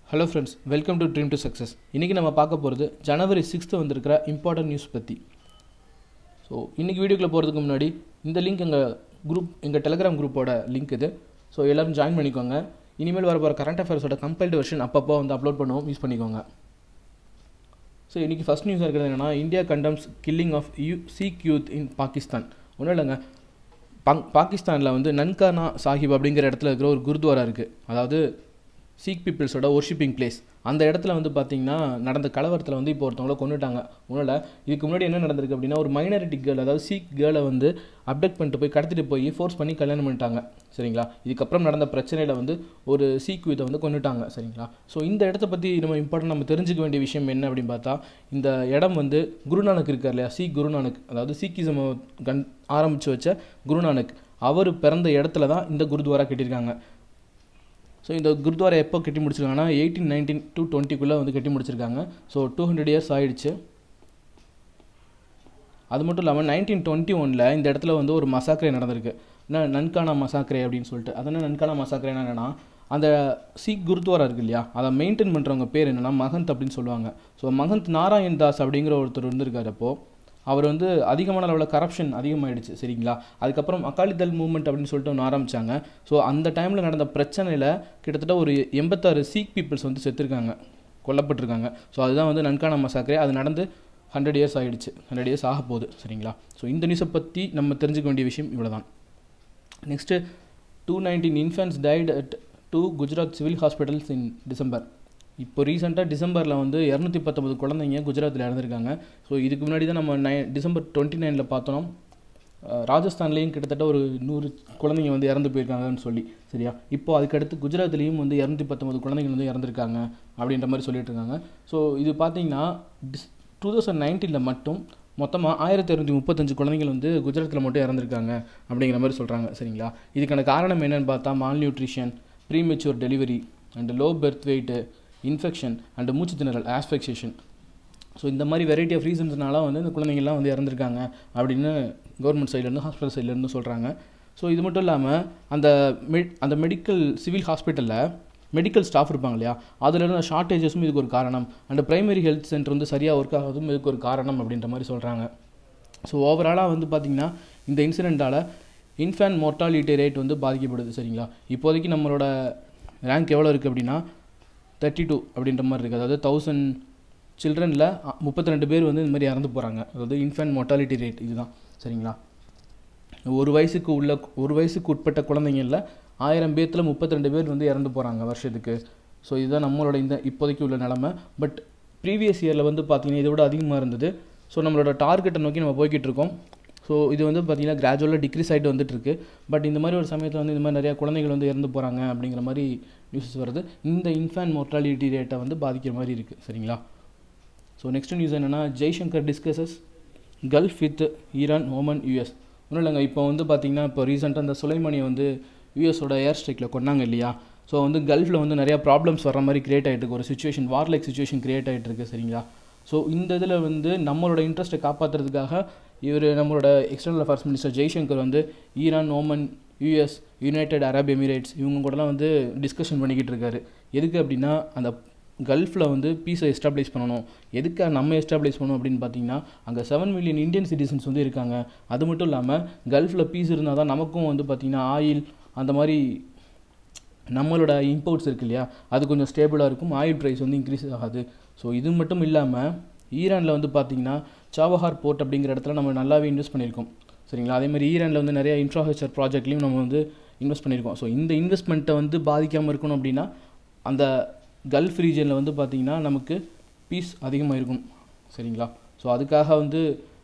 hello friends welcome to dream to success இன்றைக்கி நம்ம பார்க்க போகிறது ஜனவரி சிக்ஸ்த்து வந்திருக்கிற இம்பார்ட்டன்ட் நியூஸ் பற்றி ஸோ இன்றைக்கி வீடியோக்குள்ளே போகிறதுக்கு முன்னாடி இந்த லிங்க் எங்கள் குரூப் எங்கள் டெலிகிராம் குரூப்போட லிங்க் இது ஸோ எல்லோரும் ஜாயின் பண்ணிக்கோங்க இனிமேல் வர போகிற கரண்ட் அஃபேர்ஸோட கம்பைல்டு வெர்ஷன் அப்பப்போ வந்து அப்லோட் பண்ணுவோம் யூஸ் பண்ணிக்கோங்க ஸோ இன்றைக்கி ஃபஸ்ட் நியூஸாக இருக்கிறது என்னென்னா இந்தியா கண்டம்ஸ் கில்லிங் ஆஃப் யூ சீக் யூத் இன் பாகிஸ்தான் ஒன்றும் இல்லைங்க பாங் பாகிஸ்தானில் வந்து நன்கானா சாஹிப் அப்படிங்கிற இடத்துல இருக்கிற ஒரு குருத்வாரா இருக்குது அதாவது சீக் பீப்புள்ஸோட ஒர்ஷிப்பிங் பிளேஸ் அந்த இடத்துல வந்து பார்த்திங்கன்னா நடந்த கலவரத்தில் வந்து இப்போ ஒருத்தவங்கள கொண்டுட்டாங்க ஒன்றும் இல்லை இதுக்கு முன்னாடி என்ன நடந்திருக்கு அப்படின்னா ஒரு மைனாரிட்டி கேர்ள் அதாவது சீக் கேர்ளை வந்து அப்டேட் பண்ணிட்டு போய் கடத்திட்டு போய் ஃபோர்ஸ் பண்ணி கல்யாணம் பண்ணிட்டாங்க சரிங்களா இதுக்கப்புறம் நடந்த பிரச்சனையில் வந்து ஒரு சீக் யூத்தை வந்து கொண்டுட்டாங்க சரிங்களா ஸோ இந்த இடத்த பற்றி நம்ம இம்பார்ட்டன் நம்ம தெரிஞ்சுக்க வேண்டிய விஷயம் என்ன அப்படின்னு பார்த்தா இந்த இடம் வந்து குருநானக் இருக்கார் இல்லையா சீக் குருநானக் அதாவது சீக்கிசம் கண் ஆரம்பித்து வச்ச குருநானக் அவர் பிறந்த இடத்துல தான் இந்த குருத்வாரா கட்டியிருக்காங்க ஸோ இந்த குருத்வாரா எப்போ கட்டி முடிச்சிருக்காங்கன்னா எயிட்டீன் நைன்டீன் டூ டுவெண்ட்டிக்குள்ளே வந்து கட்டி முடிச்சிருக்காங்க ஸோ டூ ஹண்ட்ரட் இயர்ஸ் ஆயிடுச்சு அது மட்டும் இல்லாமல் நைன்டீன் டுவெண்ட்டி ஒனில் இந்த இடத்துல வந்து ஒரு மசாக்கரே நடந்திருக்கு என்ன நன்கானா மசாக்கரே அப்படின்னு சொல்லிட்டு அதனால் நன்கானா மசாக்கரே என்னென்னா அந்த சீக் குருத்வாரா இருக்கு இல்லையா அதை மெயின்டைன் பண்ணுறவங்க பேர் என்னென்னா மகந்த் அப்படின்னு சொல்லுவாங்க ஸோ மகந்த் நாராயண் தாஸ் அப்படிங்கிற ஒருத்தர் இருந்திருக்காரு அப்போது அவர் வந்து அதிகமான அளவில் கரப்ஷன் அதிகமாகிடுச்சு சரிங்களா அதுக்கப்புறம் அகாலிதள் மூவ்மெண்ட் அப்படின்னு சொல்லிட்டு ஒன்று ஆரம்பித்தாங்க ஸோ அந்த டைமில் நடந்த பிரச்சனையில் கிட்டத்தட்ட ஒரு எண்பத்தாறு சீக் பீப்புள்ஸ் வந்து செத்துருக்காங்க கொல்லப்பட்டிருக்காங்க ஸோ அதுதான் வந்து நன்கானா மசாக்கரே அது நடந்து ஹண்ட்ரட் இயர்ஸ் ஆகிடுச்சு ஹண்ட்ரட் இயர்ஸ் ஆக போகுது சரிங்களா ஸோ இந்த நியூஸை பற்றி நம்ம தெரிஞ்சுக்க வேண்டிய விஷயம் இவ்வளோ தான் next two nineteen infants died at two Gujarat civil hospitals in December இப்போ ரீசெண்டாக டிசம்பரில் வந்து இரநூத்தி பத்தொம்பது குழந்தைங்க குஜராத்தில் இறந்துருக்காங்க ஸோ இதுக்கு முன்னாடி தான் நம்ம நை டிசம்பர் டுவெண்ட்டி நைனில் பார்த்தோம் ராஜஸ்தான்லேயும் கிட்டத்தட்ட ஒரு நூறு குழந்தைங்க வந்து இறந்து போயிருக்காங்கன்னு சொல்லி சரியா இப்போ அதுக்கடுத்து குஜராத்லேயும் வந்து இரநூத்தி பத்தொம்பது குழந்தைங்க வந்து இறந்துருக்காங்க அப்படின்ற மாதிரி சொல்லிட்டு இருக்காங்க ஸோ இது பார்த்தீங்கன்னா டிஸ் டூ தௌசண்ட் நைன்டீனில் மட்டும் மொத்தமாக ஆயிரத்தி இரநூத்தி முப்பத்தஞ்சு குழந்தைகள் வந்து குஜராத்தில் மட்டும் இறந்துருக்காங்க அப்படிங்கிற மாதிரி சொல்கிறாங்க சரிங்களா இதுக்கான காரணம் என்னென்னு பார்த்தா malnutrition premature delivery and low birth weight infection and மூச்சு திணறல் ஆஸ்பெக்சேஷன் ஸோ இந்த மாதிரி வெரைட்டி ஆஃப் ரீசன்ஸ்னால வந்து இந்த குழந்தைங்கள்லாம் வந்து இறந்துருக்காங்க அப்படின்னு கவர்மெண்ட் சைட்லேருந்து ஹாஸ்பிட்டல் சைட்லேருந்து சொல்கிறாங்க ஸோ இது மட்டும் இல்லாமல் அந்த மெட் அந்த மெடிக்கல் சிவில் ஹாஸ்பிட்டலில் மெடிக்கல் ஸ்டாஃப் இருப்பாங்க இல்லையா அதில் இருந்த ஷார்ட்டேஜஸும் இதுக்கு ஒரு காரணம் அண்ட் ப்ரைமரி ஹெல்த் சென்டர் வந்து சரியாக ஒர்க் ஆகாததும் இதுக்கு ஒரு காரணம் அப்படின்ற மாதிரி சொல்கிறாங்க ஸோ ஓவராலாக வந்து பார்த்திங்கன்னா இந்த இன்சிடெண்ட்டால் இன்ஃபேன் மோர்ட்டாலிட்டி ரேட் வந்து பாதிக்கப்படுது சரிங்களா இப்போதைக்கு நம்மளோட ரேங்க் எவ்வளோ இருக்குது அப்படின்னா தேர்ட்டி டூ அப்படின்ற மாதிரி இருக்குது அதாவது தௌசண்ட் சில்ட்ரனில் முப்பத்தி ரெண்டு பேர் வந்து இந்த மாதிரி இறந்து போகிறாங்க அதாவது இன்ஃபேன்ட் மொர்ட்டாலிட்டி ரேட் இதுதான் சரிங்களா ஒரு வயசுக்கு உள்ள ஒரு வயசுக்கு உட்பட்ட குழந்தைங்களில் ஆயிரம் பேர்த்தில் முப்பத்தி ரெண்டு பேர் வந்து இறந்து போகிறாங்க வருஷத்துக்கு ஸோ இதுதான் நம்மளோட இந்த இப்போதைக்கு உள்ள நிலமை பட் ப்ரீவியஸ் இயரில் வந்து பார்த்திங்கன்னா இதை விட அதிகமாக இருந்தது ஸோ நம்மளோட டார்கெட்டை நோக்கி நம்ம போய்கிட்டு இருக்கோம் ஸோ இது வந்து பார்த்திங்கன்னா கிராஜுவலாக டிக்ரீஸ் ஆகிட்டு வந்துட்டுருக்கு பட் இந்த மாதிரி ஒரு சமயத்தில் வந்து இந்த மாதிரி நிறையா குழந்தைகள் வந்து இறந்து போகிறாங்க அப்படிங்கிற மாதிரி நியூஸஸ் வருது இந்த இன்ஃபேன் மோர்ட்டாலிட்டி ரேட்டை வந்து பாதிக்கிற மாதிரி இருக்குது சரிங்களா ஸோ நெக்ஸ்ட் நியூஸ் என்னென்னா Jaishankar discusses gulf with Iran Oman US ஒன்றும் இல்லைங்க இப்போ வந்து பார்த்திங்கன்னா இப்போ ரீசெண்டாக இந்த சுலைமணியை வந்து யூஎஸோட ஏர் ஸ்ட்ரைக்கில் கொண்டாங்க இல்லையா ஸோ வந்து கல்ஃபில் வந்து நிறையா ப்ராப்ளம்ஸ் வர மாதிரி க்ரியேட் ஆகிட்டு இருக்கு ஒரு situation war like situation create ஆகிட்டு இருக்கு சரிங்களா ஸோ இந்த இதில் வந்து நம்மளோட இன்ட்ரெஸ்ட்டை காப்பாற்றுறதுக்காக இவர் நம்மளோட எக்ஸ்டர்னல் அஃபேர்ஸ் மினிஸ்டர் ஜெய்சங்கர் வந்து Iran Oman US United Arab Emirates இவங்க கூடலாம் வந்து டிஸ்கஷன் பண்ணிக்கிட்டு இருக்காரு எதுக்கு அப்படின்னா அந்த கல்ஃபில் வந்து பீஸை எஸ்டாப்ளிஷ் பண்ணணும் எதுக்கு நம்ம எஸ்டாப்ளிஷ் பண்ணணும் அப்படின்னு பார்த்தீங்கன்னா அங்கே செவன் மில்லியன் இந்தியன் சிட்டிசன்ஸ் வந்து இருக்காங்க அது மட்டும் இல்லாமல் கல்ஃபில் பீஸ் இருந்தால் தான் நமக்கும் வந்து பார்த்திங்கன்னா ஆயில் அந்த மாதிரி நம்மளோட இம்போர்ட்ஸ் இருக்கு இல்லையா அது கொஞ்சம் ஸ்டேபிளாக இருக்கும் ஆயில் ப்ரைஸ் வந்து இன்க்ரீஸ் ஆகாது ஸோ இது மட்டும் இல்லாமல் ஈரானில் வந்து பார்த்திங்கன்னா சாவஹார் போர்ட் அப்படிங்கிற இடத்துல நம்ம நல்லாவே இன்வெஸ்ட் பண்ணியிருக்கோம் சரிங்களா அதேமாதிரி ஈரானில் வந்து நிறைய இன்ஃப்ராஸ்ட்ரக்சர் ப்ராஜெக்ட்லையும் நம்ம வந்து இன்வெஸ்ட் பண்ணியிருக்கோம் ஸோ இந்த இன்வெஸ்ட்மெண்ட்டை வந்து பாதிக்காமல் இருக்கணும் அப்படின்னா அந்த கல்ஃப் ரீஜனில் வந்து பார்த்திங்கன்னா நமக்கு பீஸ் அதிகமாக இருக்கும் சரிங்களா ஸோ அதுக்காக வந்து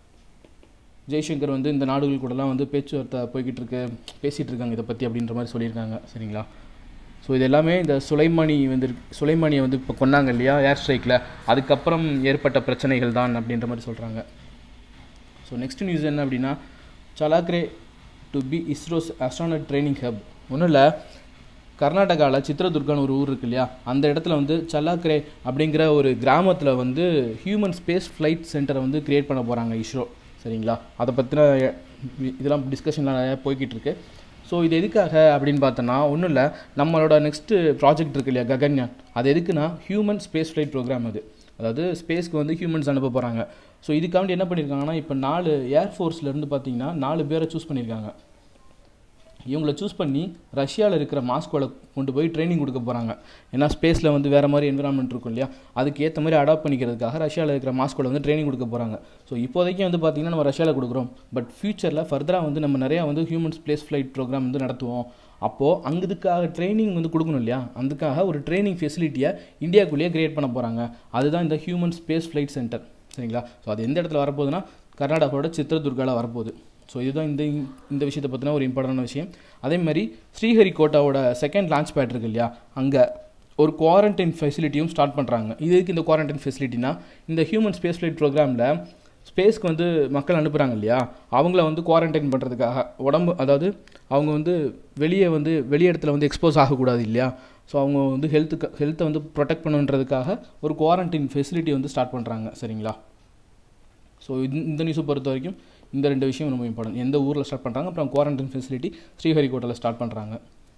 ஜெய்சங்கர் வந்து இந்த நாடுகள் கூடலாம் வந்து பேச்சுவார்த்தை போய்கிட்டு இருக்கு பேசிகிட்டு இருக்காங்க இதை பற்றி அப்படின்ற மாதிரி சொல்லியிருக்காங்க சரிங்களா ஸோ இது எல்லாமே இந்த சுலைமானி வந்து சுலைமானியை வந்து இப்போ கொண்டாங்க இல்லையா ஏர் ஸ்ட்ரைக்கில் அதுக்கப்புறம் ஏற்பட்ட பிரச்சனைகள் தான் அப்படின்ற மாதிரி சொல்கிறாங்க ஸோ நெக்ஸ்ட் நியூஸ் என்ன அப்படின்னா Challakere to be ISRO's astronaut training hub ஒன்றும் இல்லை கர்நாடகாவில் சித்ரதுர்கான்னு ஒரு ஊர் இருக்கு இல்லையா அந்த இடத்துல வந்து சல்லாக்ரே அப்படிங்கிற ஒரு கிராமத்தில் வந்து ஹியூமன் ஸ்பேஸ் ஃப்ளைட் சென்டரை வந்து க்ரியேட் பண்ண போகிறாங்க இஸ்ரோ சரிங்களா அதை பற்றின இதெல்லாம் டிஸ்கஷன்லாம் நிறையா போய்கிட்டு இருக்கு ஸோ இது எதுக்காக அப்படின்னு பார்த்தோன்னா ஒன்றும் இல்லை நம்மளோட நெக்ஸ்ட்டு ப்ராஜெக்ட் இருக்கு இல்லையா ககன்யான் அது எதுக்குன்னா ஹியூமன் ஸ்பேஸ் ஃப்ளைட் ப்ரோக்ராம் அது அதாவது ஸ்பேஸ்க்கு வந்து ஹியூமன்ஸ் அனுப்ப போகிறாங்க ஸோ இதுக்காண்டி என்ன பண்ணியிருக்காங்கன்னா இப்போ நாலு ஏர்ஃபோர்ஸ்லேருந்து பார்த்தீங்கன்னா நாலு பேரை சூஸ் பண்ணியிருக்காங்க இவங்கள சூஸ் பண்ணி ரஷ்யாவில் இருக்கிற மாஸ்கோவில் கொண்டு போய் ட்ரைனிங் கொடுக்க போகிறாங்க ஏன்னா ஸ்பேஸில் வந்து வேறு மாதிரி என்விரான்மெண்ட் இருக்கும் இல்லையா அதுக்கு ஏற்ற மாதிரி அடாப்ட் பண்ணிக்கிறதுக்காக ரஷ்யாவில் இருக்கிற மாஸ்கோவில் வந்து ட்ரைனிங் கொடுக்க போகிறாங்க ஸோ இப்போதைக்கு வந்து பார்த்திங்கன்னா நம்ம ரஷ்யாவில் கொடுக்குறோம் பட் ஃபியூச்சரில் ஃபர்தராக வந்து நம்ம நிறையா வந்து ஹியூமன் ஸ்பேஸ் ஃப்ளைட் ப்ரோக்ராம் வந்து நடத்துவோம் அப்போது அங்குதுக்காக ட்ரைனிங் வந்து கொடுக்கணும் இல்லையா அதுக்காக ஒரு ட்ரைனிங் ஃபெசிலிட்டியை இந்தியாவுக்குள்ளேயே கிரியேட் பண்ண போகிறாங்க அதுதான் இந்த ஹியூமன் ஸ்பேஸ் ஃப்ளைட் சென்டர் சரிங்களா ஸோ அது எந்த இடத்துல வரப்போகுதுன்னா கர்நாடகாவோட சித்ரதுர்காவில் வரப்போகுது ஸோ இதுதான் இந்த இந்த விஷயத்தை பற்றின ஒரு இம்பார்ட்டண்டான விஷயம் அதே மாதிரி ஸ்ரீஹரிகோட்டாவோட செகண்ட் லான்ச் பேட் இருக்கு இல்லையா அங்கே ஒரு குவாரண்டைன் ஃபெசிலிட்டியும் ஸ்டார்ட் பண்ணுறாங்க இதுக்கு இந்த குவாரண்டைன் ஃபெசிலிட்டினா இந்த ஹியூமன் ஸ்பேஸ் ஃப்ளைட் ப்ரோக்ராமில் ஸ்பேஸ்க்கு வந்து மக்கள் அனுப்புகிறாங்க இல்லையா அவங்கள வந்து குவாரண்டைன் பண்ணுறதுக்காக உடம்பு அதாவது அவங்க வந்து வெளியே வந்து வெளி இடத்துல வந்து எக்ஸ்போஸ் ஆகக்கூடாது இல்லையா ஸோ அவங்க வந்து ஹெல்த்துக்கு ஹெல்த்தை வந்து ப்ரொடெக்ட் பண்ணுன்றதுக்காக ஒரு குவாரண்டைன் ஃபெசிலிட்டி வந்து ஸ்டார்ட் பண்ணுறாங்க சரிங்களா ஸோ இந்த நியூஸை பொறுத்த வரைக்கும் இந்த ரெண்டு விஷயம் ரொம்ப இம்பார்ட்டன்ட் எந்த ஊரில் ஸ்டார்ட் பண்ணுறாங்க அப்புறம் குவாரண்டைன் ஃபெசிலிட்டி ஸ்ரீஹரிகோட்டாவில் ஸ்டார்ட் பண்ணுறாங்க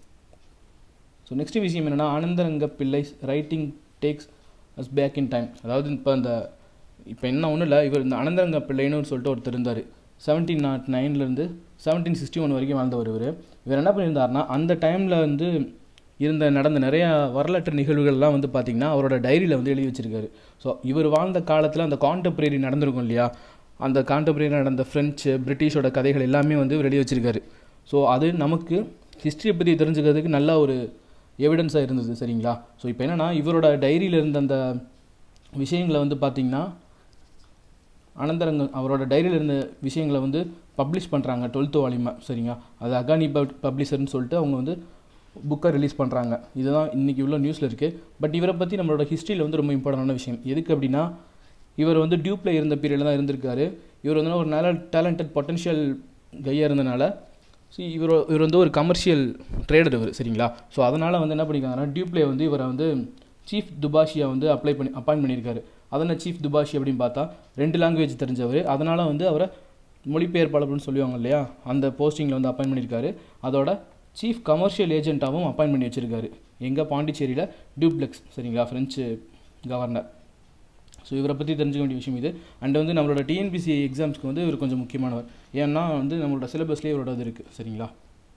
ஸோ நெக்ஸ்ட் விஷயம் என்னென்னா Anandaranga Pillai writing takes us back in time அதாவது இப்போ இந்த இப்போ என்ன ஒன்றும் இல்லை இவர் இந்த அனந்தரங்க பிள்ளைன்னு சொல்லிட்டு ஒருத்தர் இருந்தார் செவன்டீன் நாட் நைன்லேருந்து செவன்டீன் சிக்ஸ்டி ஒன் வரைக்கும் வாழ்ந்தவர் இவர் இவர் என்ன பண்ணியிருந்தாருன்னா அந்த டைமில் வந்து இருந்த நடந்த நிறைய வரலாற்று நிகழ்வுகள்லாம் வந்து பார்த்திங்கன்னா அவரோட டைரியில் வந்து எழுதி வச்சிருக்காரு ஸோ இவர் வாழ்ந்த காலத்தில் அந்த கான்டெம்பரரி நடந்திருக்கும் இல்லையா அந்த கான்டெம்பரரி நடந்த ஃப்ரெஞ்சு பிரிட்டிஷோட கதைகள் எல்லாமே வந்து இவர் எழுதி வச்சிருக்காரு ஸோ அது நமக்கு ஹிஸ்ட்ரியை பற்றி தெரிஞ்சுக்கிறதுக்கு நல்ல ஒரு எவிடன்ஸாக இருந்தது சரிங்களா ஸோ இப்போ என்னென்னா இவரோட டைரியில் இருந்த அந்த விஷயங்களை வந்து பார்த்திங்கன்னா அனந்தரங்க அவரோட டைரியில் இருந்த விஷயங்களை வந்து பப்ளிஷ் பண்ணுறாங்க டுவெல்த்து வால்யூமை சரிங்களா அது அகானி பப்ளிஷர்னு சொல்லிட்டு அவங்க வந்து புக்கை ரிலீஸ் பண்ணுறாங்க இதுதான் இன்றைக்கி உள்ள நியூஸில் இருக்குது பட் இவரை பற்றி நம்மளோட ஹிஸ்ட்ரியில் வந்து ரொம்ப இம்பார்ட்டண்டான விஷயம் எதுக்கு அப்படின்னா இவர் வந்து டியூப்பில் இருந்த பீரியடில் தான் இருந்திருக்காரு இவர் வந்து ஒரு நல்ல டேலண்டட் பொட்டன்ஷியல் கையாக இருந்தனால ஸோ இவர் இவர் வந்து ஒரு கமர்ஷியல் ட்ரேடர் இவர் சரிங்களா ஸோ அதனால் வந்து என்ன பண்ணியிருக்காங்கன்னா டியூப்ளே வந்து இவரை வந்து சீஃப் துபாஷியா வந்து அப்ளை பண்ணி அப்பாயின்ட் பண்ணியிருக்காரு அதனால் சீஃப் துபாஷி அப்படின்னு பார்த்தா ரெண்டு லாங்குவேஜ் தெரிஞ்சவர் அதனால் வந்து அவரை மொழிபெயர்ப்பாளர்னு சொல்லுவாங்க இல்லையா அந்த போஸ்டிங்கில் வந்து அப்பாயின்ட் பண்ணியிருக்காரு அதோட சீஃப் கமர்ஷியல் ஏஜென்ட்டாகவும் அப்பாயின்ட் பண்ணி வச்சிருக்காரு எங்கே பாண்டிச்சேரியில் டியூப்ளெக்ஸ் சரிங்களா ஃப்ரெஞ்சு கவர்னர் ஸோ இவரை பற்றி தெரிஞ்சுக்க வேண்டிய விஷயம் இது அண்ட் வந்து நம்மளோட டிஎன்பிசி எக்ஸாம்ஸ்க்கு வந்து இவர் கொஞ்சம் முக்கியமானவர் ஏன்னா வந்து நம்மளோட சிலபஸ்லேயே இவரோட இது இருக்குது சரிங்களா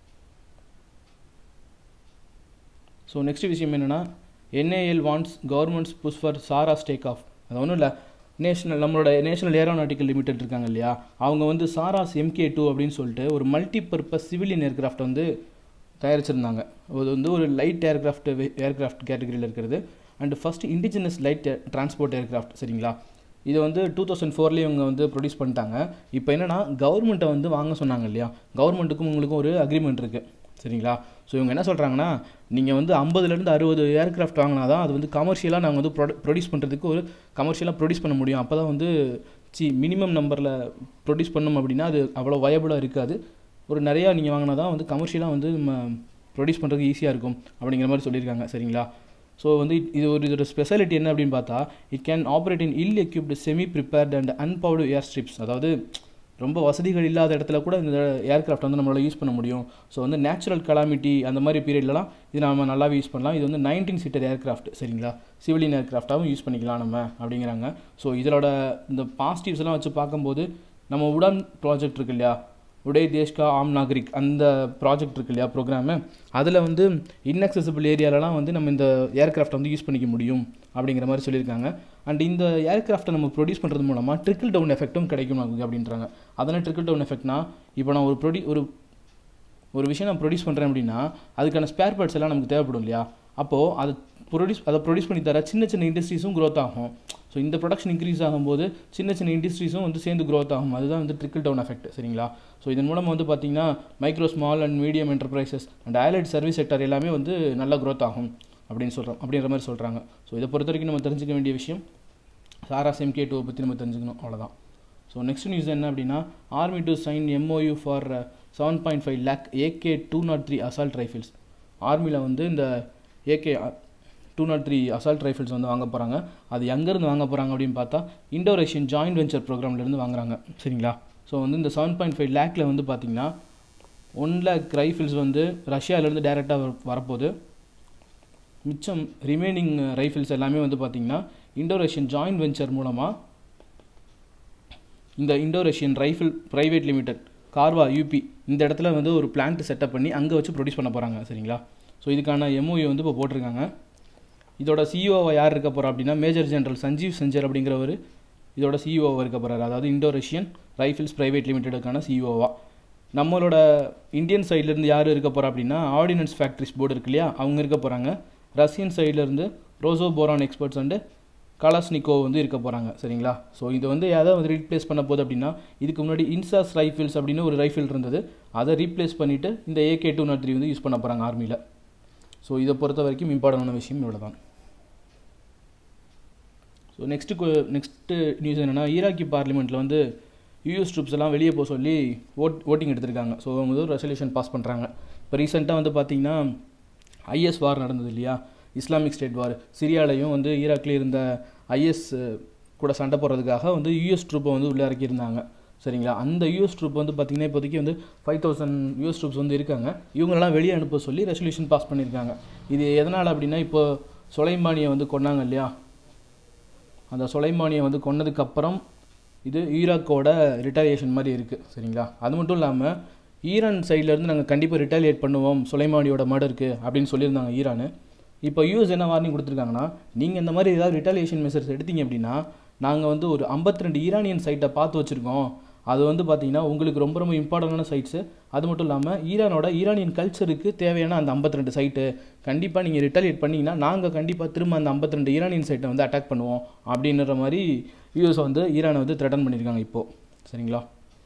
ஸோ நெக்ஸ்ட் விஷயம் என்னென்னா NAL wants government's push for Saras take off அது ஒன்றும் இல்லை நேஷனல் நம்மளோட நேஷனல் ஏரோநாட்டிக்கல் லிமிடெட் இருக்காங்க இல்லையா அவங்க வந்து சாராஸ் எம்கே டூ அப்படின்னு சொல்லிட்டு ஒரு மல்டி பர்பஸ் சிவிலியன் ஏர்கிராஃப்ட் வந்து தயாரிச்சிருந்தாங்க அது வந்து ஒரு லைட் ஏர்கிராஃப்ட் ஏர்கிராஃப்ட் கேட்டகரியில் இருக்கிறது and first indigenous light transport aircraft சரிங்களா இது வந்து டூ தௌசண்ட் ஃபோர்லேயே இவங்க வந்து ப்ரொடியூஸ் பண்ணிட்டாங்க இப்போ என்னென்னா கவர்மெண்ட்டை வந்து வாங்க சொன்னாங்க இல்லையா கவர்மெண்ட்டுக்கும் உங்களுக்கும் ஒரு அக்ரிமெண்ட் இருக்குது சரிங்களா ஸோ இவங்க என்ன சொல்கிறாங்கன்னா நீங்கள் வந்து ஐம்பதுலேருந்து அறுபது ஏர்கிராஃப்ட் வாங்கினா தான் அது வந்து கமர்ஷியலாக நாங்கள் வந்து ப்ரொட ப்ரொடியூஸ் பண்ணுறதுக்கு ஒரு கமர்ஷியலாக ப்ரொடியூஸ் பண்ண முடியும் அப்போ தான் வந்து சி மினிமம் நம்பரில் ப்ரொடியூஸ் பண்ணோம் அப்படின்னா அது அவ்வளோ வயபுளாக இருக்காது ஒரு நிறையா நீங்கள் வாங்கினா தான் வந்து கமர்ஷியலாக வந்து நம்ம ப்ரொடியூஸ் பண்ணுறதுக்கு ஈஸியாக இருக்கும் அப்படிங்கிற மாதிரி சொல்லியிருக்காங்க சரிங்களா ஸோ வந்து இது ஒரு இதோட ஸ்பெஷாலிட்டி என்ன அப்படின்னு பார்த்தா it can operate in ill equipped semi prepared and unpaved air strips அதாவது ரொம்ப வசதிகள் இல்லாத இடத்துல கூட இந்த ஏர்கிராஃப்ட் வந்து நம்மளால் யூஸ் பண்ண முடியும் ஸோ வந்து நேச்சுரல் கலாமிட்டி அந்த மாதிரி பீரியட்லலாம் இது நம்ம நல்லாவே யூஸ் பண்ணலாம் இது வந்து நைன்டீன் சீட்டர் ஏர்கிராஃப்ட் சரிங்களா சிவிலியன் ஏர்கிராஃப்டாகவும் யூஸ் பண்ணிக்கலாம் நம்ம அப்படிங்கிறாங்க ஸோ இதோட இந்த பாசிட்டிவ்ஸ் எல்லாம் வச்சு பார்க்கும்போது நம்ம உடான் ப்ராஜெக்ட் இருக்கு இல்லையா உடே தேஷ்கா ஆம் நாகரிக் அந்த ப்ராஜெக்ட் இருக்கு இல்லையா ப்ரோக்ராமு அதில் வந்து இன்அக்சசிபிள் ஏரியாலலாம் வந்து நம்ம இந்த ஏர்கிராஃப்ட் வந்து யூஸ் பண்ணிக்க முடியும் அப்படிங்கிற மாதிரி சொல்லியிருக்காங்க அண்ட் இந்த ஏர்கிராஃப்ட்டை நம்ம ப்ரொடியூஸ் பண்ணுறது மூலமாக ட்ரிக்கிள் டவுன் எஃபெக்ட்டும் கிடைக்கும் நமக்கு அப்படின்றாங்க அதனால் ட்ரிக்கிள் டவுன் எஃபெக்ட்னா இப்போ நான் ஒரு ப்ரொடி ஒரு ஒரு விஷயம் நான் ப்ரொடியூஸ் பண்ணுறேன் அப்படின்னா அதுக்கான ஸ்பேர் பார்ட்ஸ் எல்லாம் நமக்கு தேவைப்படும் இல்லையா அப்போது அது ப்ரொடியூஸ் அதை ப்ரொடியூஸ் பண்ணி தர சின்ன சின்ன இண்டஸ்ட்ரீஸும் க்ரோத் ஆகும் ஸோ இந்த ப்ரொடக்ஷன் இன்க்ரீஸ் ஆகும்போது சின்ன சின்ன இண்டஸ்ட்ரீஸும் வந்து சேர்ந்து க்ரோத் ஆகும் அதுதான் வந்து ட்ரிக்கிள் டவுன் எஃபெக்ட் சரிங்களா ஸோ இதன் மூலம் வந்து பார்த்தீங்கன்னா micro small and medium enterprises and allied service sector எல்லாமே வந்து நல்லா க்ரோத் ஆகும் அப்படின்னு சொல்கிறோம் அப்படின்ற மாதிரி சொல்கிறாங்க ஸோ இதை பொறுத்த வரைக்கும் நம்ம தெரிஞ்சுக்க வேண்டிய விஷயம் சாராஸ் எம்கே டூவை பற்றி நம்ம தெரிஞ்சுக்கணும் அவ்வளோதான் ஸோ நெக்ஸ்ட் நியூஸ் என்ன அப்படின்னா army to sign MOU for seven point five lakh AK two nought three assault rifles ஆர்மியில் வந்து இந்த AK two nought three assault rifles வந்து வாங்க போகிறாங்க அது எங்கேருந்து வாங்க போகிறாங்க அப்படின்னு பார்த்தா இண்டோரேஷியன் ஜாயின்ட் வெஞ்சர் ப்ரோக்ராம்லேருந்து வாங்குறாங்க சரிங்களா ஸோ வந்து இந்த செவன் பாயிண்ட் ஃபைவ் லேக்கில் வந்து பார்த்திங்கன்னா ஒன் லேக் ரைஃபிள்ஸ் வந்து ரஷ்யாவிலேருந்து டேரெக்டாக வரப்போகுது மிச்சம் ரிமைனிங் ரைஃபிள்ஸ் எல்லாமே வந்து பார்த்திங்கன்னா இண்டோ ரஷ்யன் ஜாயின்ட் வெஞ்சர் மூலமாக இந்த Indo Russian rifle private limited Korwa UP இந்த இடத்துல வந்து ஒரு பிளான்ட் செட்டப் பண்ணி அங்கே வச்சு ப்ரொடியூஸ் பண்ண போகிறாங்க சரிங்களா ஸோ இதுக்கான எம்ஓஏ வந்து இப்போ போட்டிருக்காங்க இதோட சிஇஓவை யார் இருக்க போகிறா அப்படின்னா மேஜர் ஜெனரல் சஞ்சீவ் சஞ்சர் அப்படிங்கிறவர் இதோட சிஇஓவாக இருக்க போகிறாரு அதாவது இண்டோ ரஷ்யன் ரைஃபிள்ஸ் ப்ரைவேட் லிமிடெடுக்கான சிஇஓவா நம்மளோட இந்தியன் சைட்லேருந்து யார் இருக்க போகிறா அப்படின்னா ஆர்டினன்ஸ் ஃபேக்ட்ரிஸ் போர்டு இருக்கு இல்லையா அவங்க இருக்க போகிறாங்க ரஷ்யன் சைட்லேருந்து Rosoboron experts and Kalashnikov வந்து இருக்க போகிறாங்க சரிங்களா ஸோ இது வந்து எதை வந்து ரீப்ளேஸ் பண்ண போகுது அப்படின்னா இதுக்கு முன்னாடி இன்சாஸ் ரைஃபிள்ஸ் அப்படின்னு ஒரு ரைஃபிள் இருந்தது அதை ரீப்ளேஸ் பண்ணிவிட்டு இந்த ஏகே டூ நாட் த்ரீ வந்து யூஸ் பண்ண போகிறாங்க ஆர்மியில் ஸோ இதை பொறுத்த வரைக்கும் இம்பார்ட்டண்டான விஷயம் இவ்வளோ தான் ஸோ நெக்ஸ்ட்டு நெக்ஸ்ட்டு நியூஸ் என்னென்னா ஈராக்கி பார்லிமெண்ட்டில் வந்து யூஎஸ் ட்ரூப்ஸ் எல்லாம் வெளியே போக சொல்லி ஓட் ஓட்டிங் எடுத்திருக்காங்க ஸோ அவங்க வந்து ஒரு ரெசல்யூஷன் பாஸ் பண்ணுறாங்க இப்போ ரீசெண்டாக வந்து பார்த்திங்கன்னா ஐஎஸ் வார் நடந்தது இல்லையா இஸ்லாமிக் ஸ்டேட் வார் சிரியாலையும் வந்து ஈராக்லேயும் இருந்த ஐஎஸ் கூட சண்டை போடுறதுக்காக வந்து யூஎஸ் ட்ரூப்பை வந்து உள்ளே இறக்கியிருந்தாங்க சரிங்களா அந்த யூஎஸ் ட்ரூப் வந்து பார்த்திங்கன்னா இப்போதைக்கு வந்து ஃபைவ் தௌசண்ட் யூஎஸ் ட்ரூப்ஸ் வந்து இருக்காங்க இவங்களெல்லாம் வெளியே அனுப்ப சொல்லி ரெசல்யூஷன் பாஸ் பண்ணியிருக்காங்க இது எதனால் அப்படின்னா இப்போ சொலைமானியை வந்து கொண்டாங்க இல்லையா அந்த சொலைமானியை வந்து கொன்னதுக்கப்புறம் இது ஈராக்கோட ரிட்டாலியேஷன் மாதிரி இருக்குது சரிங்களா அது மட்டும் இல்லாமல் ஈரான் சைட்லேருந்து நாங்கள் கண்டிப்பாக ரிட்டாலியேட் பண்ணுவோம் சுலைமானியோட மர்டருக்கு அப்படின்னு சொல்லியிருந்தாங்க ஈரான் இப்போ யூஎஸ் என்ன வார்னிங் கொடுத்துருக்காங்கன்னா நீங்கள் இந்த மாதிரி ஏதாவது ரிட்டாலியேஷன் மெஷர்ஸ் எடுத்தீங்க அப்படின்னா நாங்கள் வந்து ஒரு ஐம்பத்தி ரெண்டு ஈரானியன் சைட்டை பார்த்து வச்சுருக்கோம் அது வந்து பார்த்தீங்கன்னா உங்களுக்கு ரொம்ப ரொம்ப இம்பார்ட்டண்டான சைட்ஸு அது மட்டும் இல்லாமல் ஈரானோட ஈரானியன் கல்ச்சருக்கு தேவையான அந்த ஐம்பத்தி ரெண்டு சைட்டு கண்டிப்பாக நீங்கள் ரிட்டாலியேட் பண்ணிங்கன்னா நாங்கள் கண்டிப்பாக திரும்ப அந்த ஐம்பத்தி ரெண்டு ஈரானியன் சைட்டை வந்து அட்டாக் பண்ணுவோம் அப்படின்ற மாதிரி யூஎஸ் வந்து ஈரானை வந்து த்ரெட்டன் பண்ணியிருக்காங்க இப்போது சரிங்களா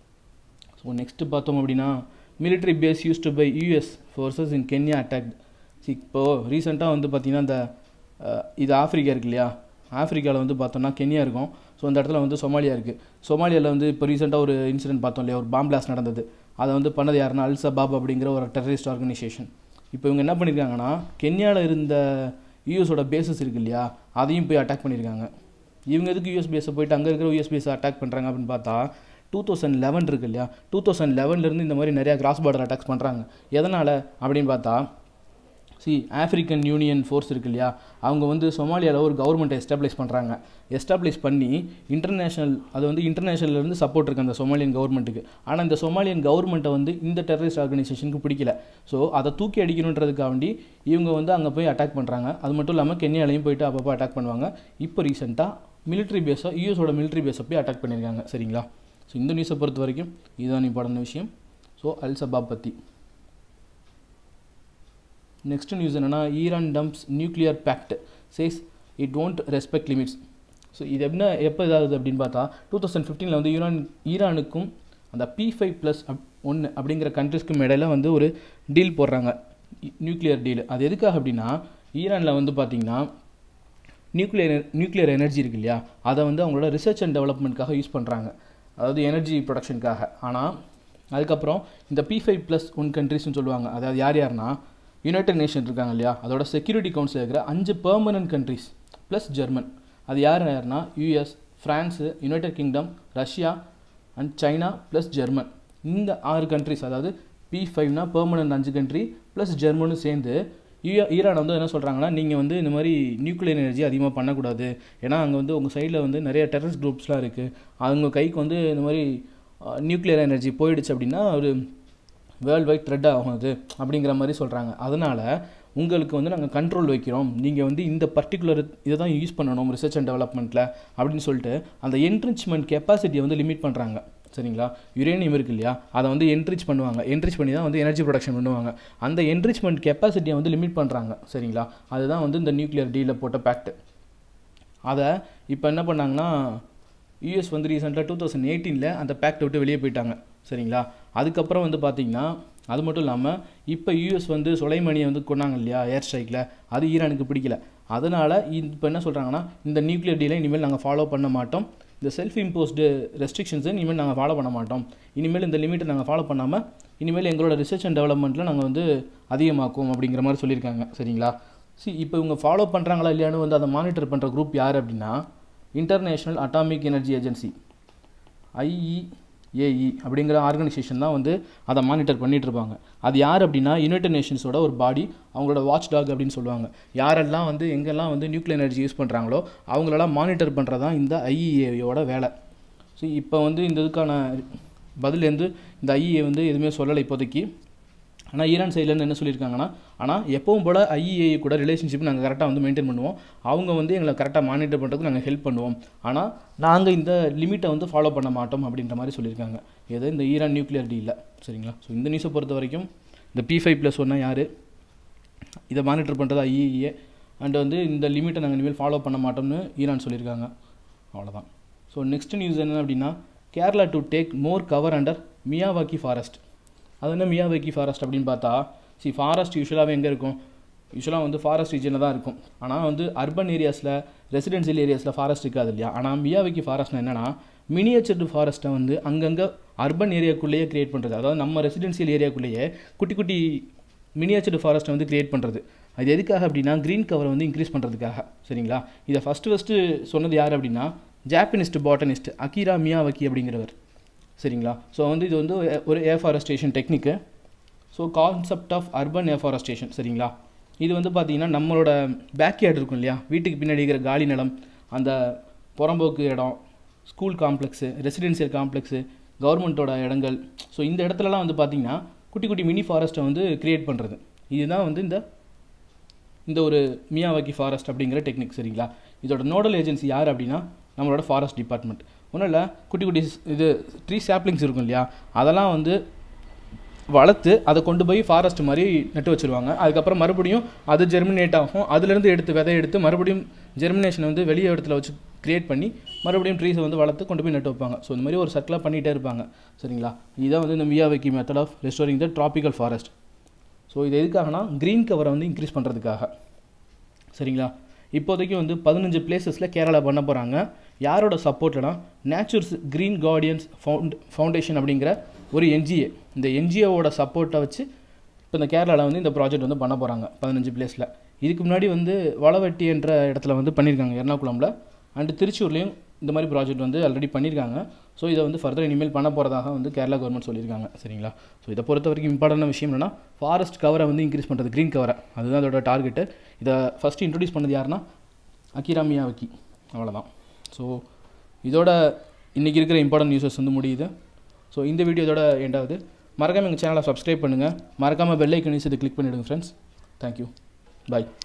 ஸோ நெக்ஸ்ட்டு பார்த்தோம் அப்படின்னா military base used by US forces in Kenya attack இப்போது ரீசெண்டாக வந்து பார்த்திங்கன்னா இந்த இது ஆஃப்ரிக்கா இருக்கு இல்லையா ஆஃப்ரிக்காவில் வந்து பார்த்தோம்னா கென்யா இருக்கும் ஸோ அந்த இடத்துல வந்து சொமாலியா இருக்குது சொமாலியாவில் வந்து இப்போ ரீசெண்டாக ஒரு இன்சிடென்ட் பார்த்தோம் இல்லையா ஒரு பாம் பிளாஸ்ட் நடந்தது அதை வந்து பண்ணது யாருன்னா அல் சபாப் அப்படிங்கிற ஒரு டெரரிஸ்ட் ஆர்கனைசேஷன் இப்போ இவங்க என்ன பண்ணியிருக்காங்கன்னா கென்யாவில் இருந்த யூஎஸோட பேசஸ் இருக்கு இல்லையா அதையும் போய் அட்டாக் பண்ணியிருக்காங்க இவங்க எதுக்கு யூஎஸ் பேஸை போயிட்டு அங்கே இருக்கிற யூஎஸ் பேஸை அட்டாக் பண்ணுறாங்க அப்படின்னு பார்த்தா டூ தௌசண்ட் லெவன் இருக்கு இல்லையா டூ தௌசண்ட் லெவன்லேருந்து இந்த மாதிரி நிறையா கிராஸ் பார்டர் அட்டாக்ஸ் பண்ணுறாங்க எதனால் அப்படின்னு பார்த்தா சி ஆஃப்ரிக்கன் யூனியன் ஃபோர்ஸ் இருக்கு இல்லையா அவங்க வந்து சொமாலியாவில் ஒரு கவர்மெண்ட்டை எஸ்டாப்ளிஷ் பண்ணுறாங்க எஸ்டாப்ளிஷ் பண்ணி இன்டர்நேஷ்னல் அது வந்து இன்டர்நேஷ்னல்லேருந்து சப்போர்ட் இருக்குது அந்த சொமாலியன் கவர்மெண்ட்டுக்கு ஆனால் இந்த சொமாலியன் கவர்மெண்ட்டை வந்து இந்த டெரரிஸ்ட் ஆர்கனைசேஷனுக்கு பிடிக்கல ஸோ அதை தூக்கி அடிக்கணுன்றதுக்காண்டி இவங்க வந்து அங்கே போய் அட்டாக் பண்ணுறாங்க அது மட்டும் இல்லாமல் கென்யாலையும் போயிட்டு அப்பப்போ அட்டாக் பண்ணுவாங்க இப்போ ரீசெண்டாக மிலிட்ரி பேஸை யூஎஸோட மிலிட்ரி பேஸை போய் அட்டாக் பண்ணியிருக்காங்க சரிங்களா ஸோ இந்த நியூஸை பொறுத்த வரைக்கும் இதுதான் இம்பார்ட்டன்ட் விஷயம் ஸோ அல் சபாப் பற்றி நெக்ஸ்ட் நியூஸ் என்னென்னா Iran dumps nuclear pact says it won't respect limits so இது எப்படின்னா எப்போ இதாகுது அப்படின்னு பார்த்தா டூ தௌசண்ட் ஃபிஃப்டீனில் வந்து ஈரான் ஈரானுக்கும் அந்த பி ஃபைவ் ப்ளஸ் அப் ஒன்று அப்படிங்கிற கண்ட்ரிஸ்க்கும் இடையில வந்து ஒரு டீல் போடுறாங்க நியூக்ளியர் டீல் அது எதுக்காக அப்படின்னா ஈரானில் வந்து பார்த்திங்கன்னா நியூக்ளியர் நியூக்ளியர் எனர்ஜி இருக்கு இல்லையா அதை வந்து அவங்களோட ரிசர்ச் அண்ட் டெவலப்மெண்ட்காக யூஸ் பண்ணுறாங்க அதாவது எனர்ஜி ப்ரொடக்ஷனுக்காக ஆனால் அதுக்கப்புறம் இந்த பி ஃபைவ் ப்ளஸ் ஒன் கண்ட்ரிஸ்னு சொல்லுவாங்க அதாவது யார் யாருன்னா யுனைடெட் நேஷன் இருக்காங்க இல்லையா அதோட செக்யூரிட்டி கவுன்சில் இருக்கிற அஞ்சு பெர்மனன்ட் கண்ட்ரிஸ் ப்ளஸ் ஜெர்மன் அது யார் யாருன்னா US France United Kingdom Russia and China plus German இந்த ஆறு கண்ட்ரிஸ் அதாவது பி ஃபைவ்னா பெர்மனன்ட் அஞ்சு கண்ட்ரி ப்ளஸ் ஜெர்மனும் சேர்ந்து யூ ஈரான் வந்து என்ன சொல்கிறாங்கன்னா நீங்கள் வந்து இந்த மாதிரி நியூக்ளியர் எனர்ஜி அதிகமாக பண்ணக்கூடாது ஏன்னா அங்கே வந்து உங்கள் சைடில் வந்து நிறைய டெரரிஸ்ட் குரூப்ஸ்லாம் இருக்குது அவங்க கைக்கு வந்து இந்த மாதிரி நியூக்ளியர் எனர்ஜி போயிடுச்சு அப்படின்னா ஒரு வேர்ல்டு வைட் த்ரெட் ஆகும் அது அப்படிங்கிற மாதிரி சொல்கிறாங்க அதனால் உங்களுக்கு வந்து நாங்கள் கண்ட்ரோல் வைக்கிறோம் நீங்கள் வந்து இந்த பர்டிகுலர் இதை தான் யூஸ் பண்ணணும் ரிசர்ச் அண்ட் டெவலப்மெண்ட்டில் அப்படின்னு சொல்லிட்டு அந்த என்ரிச்மெண்ட் கெப்பாசிட்டியை வந்து லிமிட் பண்ணுறாங்க சரிங்களா யுரேனியம் இருக்கு இல்லையா அதை வந்து என்ரிச் பண்ணுவாங்க என்ரிச் பண்ணி தான் வந்து எனர்ஜி ப்ரொடக்ஷன் பண்ணுவாங்க அந்த என்ரிச்மெண்ட் கெப்பாசிட்டியை வந்து லிமிட் பண்ணுறாங்க சரிங்களா அதுதான் வந்து இந்த நியூக்ளியர் டீலில் போட்ட பேக்ட் அதை இப்போ என்ன பண்ணாங்கன்னா யூஎஸ் வந்து ரீசெண்டாக டூ தௌசண்ட் எயிட்டீனில் அந்த பேக்ட் விட்டு வெளியே போயிட்டாங்க சரிங்களா அதுக்கப்புறம் வந்து பார்த்திங்கன்னா அது மட்டும் இல்லாமல் இப்போ யூஎஸ் வந்து சுலைமணியை வந்து கொண்டாங்க இல்லையா ஏர் ஸ்ட்ரைக்கில் அது ஈரானுக்கு பிடிக்கல அதனால் இப்போ என்ன சொல்கிறாங்கன்னா இந்த நியூக்ளியர் டீலை இனிமேல் நாங்கள் ஃபாலோ பண்ண மாட்டோம் இந்த செல்ஃப் இம்போஸ்டு ரெஸ்ட்ரிக்ஷன்ஸை இனிமேல் நாங்கள் ஃபாலோ பண்ண மாட்டோம் இனிமேல் இந்த லிமிட்டை நாங்கள் ஃபாலோ பண்ணாமல் இனிமேல் எங்களோட ரிசர்ச் அண்ட் டெவலப்மெண்ட்டில் நாங்கள் வந்து அதிகமாக்குவோம் அப்படிங்கிற மாதிரி சொல்லியிருக்காங்க சரிங்களா சி இப்போ இவங்க ஃபாலோ பண்ணுறாங்களா இல்லையான்னு வந்து அதை மானிட்டர் பண்ணுற குரூப் யார் அப்படின்னா International Atomic Energy Agency AE அப்படிங்கிற ஆர்கனைசேஷன் தான் வந்து அதை மானிட்டர் பண்ணிட்டு இருப்பாங்க அது யார் அப்படின்னா யுனைடெட் நேஷன்ஸோட ஒரு பாடி அவங்களோட வாட்ச் டாக் அப்படின்னு சொல்லுவாங்க யாரெல்லாம் வந்து எங்கெல்லாம் வந்து நியூக்ளியர் எனர்ஜி யூஸ் பண்ணுறாங்களோ அவங்களெல்லாம் மானிட்டர் பண்ணுறது தான் இந்த ஐஇஏயோட வேலை ஸோ இப்போ வந்து இந்த இதுக்கான பதில் வந்து இந்த ஐஇஏ வந்து எதுவுமே சொல்லலை இப்போதைக்கு ஆனால் ஈரான் சைட்லேருந்து என்ன சொல்லியிருக்காங்கன்னா ஆனால் எப்பவும் போல் ஐஇஏ கூட ரிலேஷன்ஷிப் நாங்கள் கரெக்டாக வந்து மெயின்டைன் பண்ணுவோம் அவங்க வந்து எங்களை கரெக்டாக மானிட்டர் பண்ணுறதுக்கு நாங்கள் ஹெல்ப் பண்ணுவோம் ஆனால் நாங்கள் இந்த லிமிட்டை வந்து ஃபாலோ பண்ண மாட்டோம் அப்படின்ற மாதிரி சொல்லியிருக்காங்க எது இந்த ஈரான் நியூக்ளியர் டீலில் சரிங்களா ஸோ இந்த நியூஸை பொறுத்த வரைக்கும் இந்த பி ஃபைவ் ப்ளஸ் ஒன்னா யார் இதை மானிட்டர் பண்ணுறது ஐஇஏ அண்ட் வந்து இந்த லிமிட்டை நாங்கள் இனிமேல் ஃபாலோ பண்ண மாட்டோம்னு ஈரான் சொல்லியிருக்காங்க அவ்வளோதான் ஸோ நெக்ஸ்ட் நியூஸ் என்ன அப்படின்னா Kerala to take more cover under Miyawaki forest அது என்ன மியாவாக்கி ஃபாரஸ்ட் அப்படின்னு பார்த்தா சி ஃபாரஸ்ட் யூஸ்வலாகவே எங்கே இருக்கும் யூஸ்வலாக வந்து ஃபாரஸ்ட் ரீஜனில் தான் இருக்கும் ஆனால் வந்து அர்பன் ஏரியாஸில் ரெசிடென்சியல் ஏரியாஸில் ஃபாரஸ்ட் இருக்காது இல்லையா ஆனால் மியாவாக்கி ஃபாரஸ்ட்னா என்னென்னா மினியேச்சர்டு ஃபாரஸ்ட்டை வந்து அங்கங்கே அர்பன் ஏரியாக்குள்ளேயே க்ரியேட் பண்ணுறது அதாவது நம்ம ரெசிடென்சியல் ஏரியாக்குள்ளேயே குட்டி குட்டி மினியேச்சர்டு ஃபாரஸ்ட்டை வந்து க்ரியேட் பண்ணுறது அது எதுக்காக அப்படின்னா க்ரீன் கவரை வந்து இன்க்ரீஸ் பண்ணுறதுக்காக சரிங்களா இதை ஃபஸ்ட்டு ஃபஸ்ட்டு சொன்னது யார் அப்படின்னா ஜாப்பனிஸ்ட் பாட்டனிஸ்ட் அகிரா மியாவக்கி அப்படிங்கிறவர் சரிங்களா ஸோ வந்து இது வந்து ஒரு afforestation technique so concept of urban afforestation சரிங்களா இது வந்து பார்த்திங்கன்னா நம்மளோட பேக்யார்டு இருக்கும் இல்லையா வீட்டுக்கு பின்னாடி இருக்கிற காலி நிலம் அந்த புறம்போக்கு இடம் ஸ்கூல் காம்ப்ளெக்ஸு ரெசிடென்சியல் காம்ப்ளெக்ஸு கவர்மெண்ட்டோட இடங்கள் ஸோ இந்த இடத்துலலாம் வந்து பார்த்திங்கன்னா குட்டி குட்டி மினி ஃபாரஸ்ட்டை வந்து க்ரியேட் பண்ணுறது இதுதான் வந்து இந்த இந்த ஒரு மியாவாக்கி ஃபாரஸ்ட் அப்படிங்கிற டெக்னிக் சரிங்களா இதோட நோடல் ஏஜென்சி யார் அப்படின்னா நம்மளோட ஃபாரஸ்ட் டிபார்ட்மெண்ட் ஒன்றும் இல்லை குட்டி குட்டி இது ட்ரீ சாப்ளிங்ஸ் இருக்கும் இல்லையா அதெல்லாம் வந்து வளர்த்து அதை கொண்டு போய் ஃபாரஸ்ட் மாதிரி நட்டு வச்சுருவாங்க அதுக்கப்புறம் மறுபடியும் அது ஜெர்மினேட் ஆகும் அதுலேருந்து எடுத்து விதை எடுத்து மறுபடியும் ஜெர்மினேஷன் வந்து வெளியே இடத்துல வச்சு க்ரியேட் பண்ணி மறுபடியும் ட்ரீஸை வந்து வளர்த்து கொண்டு போய் நட்டு வைப்பாங்க ஸோ இந்த மாதிரி ஒரு சர்க்கிளாக பண்ணிகிட்டே இருப்பாங்க சரிங்களா இதுதான் வந்து இந்த Miyawaki method of restoring the tropical forest so இது எதுக்காகனா க்ரீன் கவரை வந்து இன்க்ரீஸ் பண்ணுறதுக்காக சரிங்களா இப்போதைக்கு வந்து பதினஞ்சு பிளேசஸில் கேரளா பண்ண போகிறாங்க யாரோட சப்போர்ட்னா Naturals green guardians found foundation அப்படிங்கிற ஒரு என்ஜிஏ இந்த என்ஜிஓவோட சப்போர்ட்டை வச்சு இப்போ இந்த கேரளாவில் வந்து இந்த ப்ராஜெக்ட் வந்து பண்ண போகிறாங்க பதினஞ்சு பிளேஸில் இதுக்கு முன்னாடி வந்து வளவெட்டி என்ற இடத்துல வந்து பண்ணியிருக்காங்க எர்ணாகுளமில் அண்டு திருச்சூர்லேயும் இந்த மாதிரி ப்ராஜெக்ட் வந்து ஆல்ரெடி பண்ணியிருக்காங்க ஸோ இதை வந்து ஃபர்தர் இனிமேல் பண்ண போகிறதாக வந்து கேரளா கவர்மெண்ட் சொல்லியிருக்காங்க சரிங்களா ஸோ இதை பொறுத்த வரைக்கும் இம்பார்ட்டன்ட் விஷயம் என்னன்னா ஃபாரஸ்ட் கவரை வந்து இன்க்ரீஸ் பண்ணுறது க்ரீன் கவரை அதுதான் அதோட டார்கெட்டு இதை ஃபஸ்ட்டு இன்ட்ரடியூஸ் பண்ணது யாருன்னா அகிரா மியாவக்கி அவ்வளோதான் ஸோ இதோட இன்றைக்கி இருக்கிற இம்பார்ட்டன்ட் நியூஸஸ் வந்து முடியுது ஸோ இந்த வீடியோ இதோட எண்டாவது மறக்காமல் எங்கள் சேனலை சப்ஸ்கிரைப் பண்ணுங்கள் மறக்காமல் பெல் ஐக்கன் இது கிளிக் பண்ணிவிடுங்க ஃப்ரெண்ட்ஸ் தேங்க்யூ பாய்